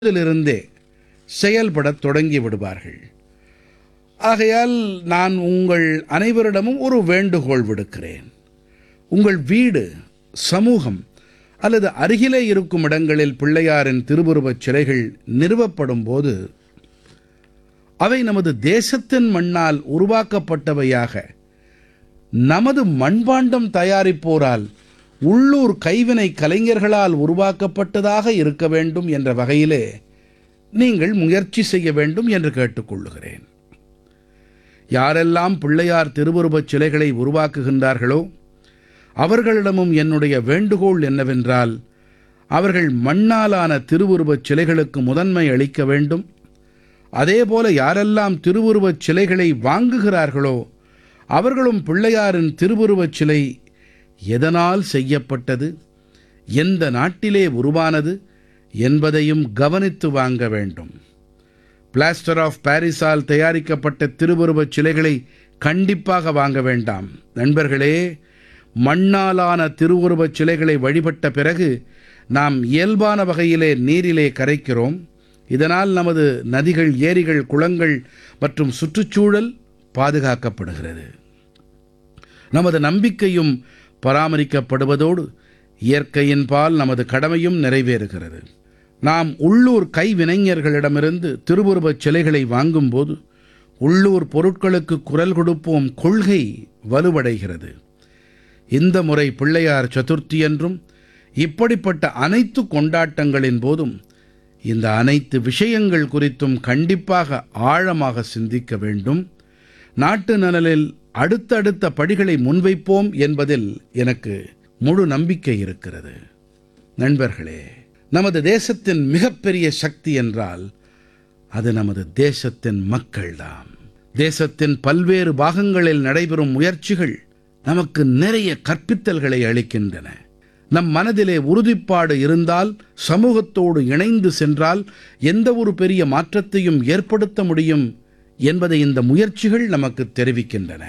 இதிலிருந்தே செயல்படத் தொடங்கி விடுவார்கள் ஆகையால் நான் உங்கள் அனைவரிடமும் ஒரு வேண்டுகோள் விடுக்கிறேன் உங்கள் வீடு சமூகம் அல்லது அருகிலே இருக்கும் இடங்களில் பிள்ளையாரின் திருவுருவச் சிலைகள் நிறுவப்படும் போது அவை நமது தேசத்தின் மண்ணால் உருவாக்கப்பட்டவையாக நமது மண்பாண்டம் தயாரிப்போரால் உள்ளூர் கைவினை கலைஞர்களால் உருவாக்கப்பட்டதாக இருக்க வேண்டும் என்ற வகையிலே நீங்கள் முயற்சி செய்ய வேண்டும் என்று கேட்டுக்கொள்ளுகிறேன் யாரெல்லாம் பிள்ளையார் திருவுருவச் சிலைகளை உருவாக்குகின்றார்களோ அவர்களிடமும் என்னுடைய வேண்டுகோள் என்னவென்றால் அவர்கள் மண்ணாலான திருவுருவச் சிலைகளுக்கு முதன்மை அளிக்க வேண்டும் அதேபோல யாரெல்லாம் திருவுருவச் சிலைகளை வாங்குகிறார்களோ அவர்களும் பிள்ளையாரின் திருவுருவச் சிலை எதனால் செய்யப்பட்டது எந்த நாட்டிலே உருவானது என்பதையும் கவனித்து வாங்க வேண்டும் பிளாஸ்டர் ஆஃப் பாரிஸால் தயாரிக்கப்பட்ட திருவுருவச் சிலைகளை கண்டிப்பாக வாங்க வேண்டாம் நண்பர்களே மண்ணாலான திருவுருவச் சிலைகளை வழிபட்ட பிறகு நாம் இயல்பான வகையிலே நீரிலே கரைக்கிறோம் இதனால் நமது நதிகள் ஏரிகள் குளங்கள் மற்றும் சுற்றுச்சூழல் பாதுகாக்கப்படுகிறது நமது நம்பிக்கையும் பராமரிக்கப்படுவதோடு இயற்கையின் பால் நமது கடமையும் நிறைவேறுகிறது நாம் உள்ளூர் கைவினைஞர்களிடமிருந்து திருவுருவச் சிலைகளை வாங்கும்போது உள்ளூர் பொருட்களுக்கு குரல் கொடுப்போம் கொள்கை வலுவடைகிறது இந்த முறை பிள்ளையார் சதுர்த்தி என்றும் இப்படிப்பட்ட அனைத்து கொண்டாட்டங்களின் போதும் இந்த அனைத்து விஷயங்கள் குறித்தும் கண்டிப்பாக ஆழமாக சிந்திக்க வேண்டும் நாட்டு நலனில் அடுத்தடுத்த படிகளை முன்வைப்போம் என்பதில் எனக்கு முழு நம்பிக்கை இருக்கிறது நண்பர்களே நமது தேசத்தின் மிகப்பெரிய சக்தி என்றால் அது நமது தேசத்தின் மக்கள்தாம் தேசத்தின் பல்வேறு பாகங்களில் நடைபெறும் முயற்சிகள் நமக்கு நிறைய கற்பித்தல்களை அளிக்கின்றன நம் மனதிலே உறுதிப்பாடு இருந்தால் சமூகத்தோடு இணைந்து சென்றால் எந்த ஒரு பெரிய மாற்றத்தையும் ஏற்படுத்த முடியும் என்பதை இந்த முயற்சிகள் நமக்கு தெரிவிக்கின்றன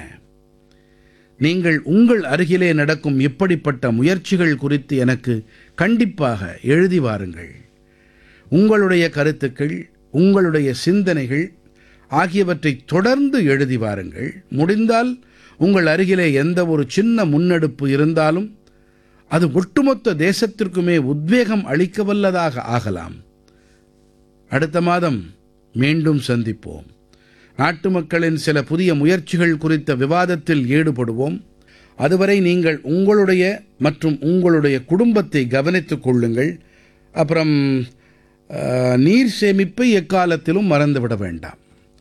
நீங்கள் உங்கள் அருகிலே நடக்கும் இப்படிப்பட்ட முயற்சிகள் குறித்து எனக்கு கண்டிப்பாக எழுதி வாருங்கள் உங்களுடைய கருத்துக்கள் உங்களுடைய சிந்தனைகள் ஆகியவற்றை தொடர்ந்து எழுதி வாருங்கள் முடிந்தால் உங்கள் அருகிலே எந்த ஒரு சின்ன முன்னெடுப்பு இருந்தாலும் அது ஒட்டுமொத்த தேசத்திற்குமே உத்வேகம் அளிக்கவல்லதாக ஆகலாம் அடுத்த மாதம் மீண்டும் சந்திப்போம் நாட்டு மக்களின் சில புதிய முயற்சிகள் குறித்த விவாதத்தில் ஈடுபடுவோம் அதுவரை நீங்கள் உங்களுடைய மற்றும் உங்களுடைய குடும்பத்தை கவனித்துக் கொள்ளுங்கள் அப்புறம் அஹ், நீர் சேமிப்பை எக்காலத்திலும் மறந்துவிட வேண்டாம்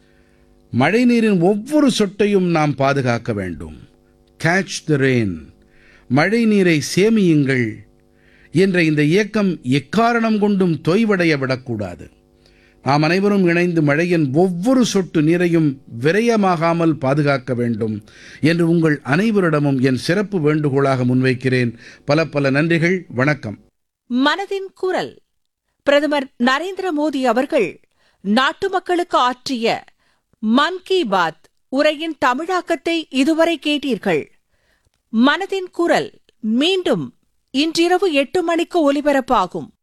மழைநீரின் ஒவ்வொரு சொட்டையும் நாம் பாதுகாக்க வேண்டும் கேட்ச் த ரெயின் மழை நீரை சேமியுங்கள் என்ற இந்த இயக்கம் எக்காரணம் கொண்டும் தொய்வடைய விடக்கூடாது நாம் அனைவரும் இணைந்து மழையின் ஒவ்வொரு சொட்டு நீரையும் விரயமாகாமல் பாதுகாக்க வேண்டும் என்று உங்கள் அனைவரிடமும் என் சிறப்பு வேண்டுகோளாக முன்வைக்கிறேன் பல பல நன்றிகள் வணக்கம் மனதின் குரல் பிரதமர் நரேந்திர மோடி அவர்கள் நாட்டு மக்களுக்கு ஆற்றிய மன் கி பாத் உரையின் தமிழாக்கத்தை இதுவரை கேட்டீர்கள் மனதின் குரல் மீண்டும் இன்றிரவு எட்டு மணிக்கு ஒலிபரப்பாகும்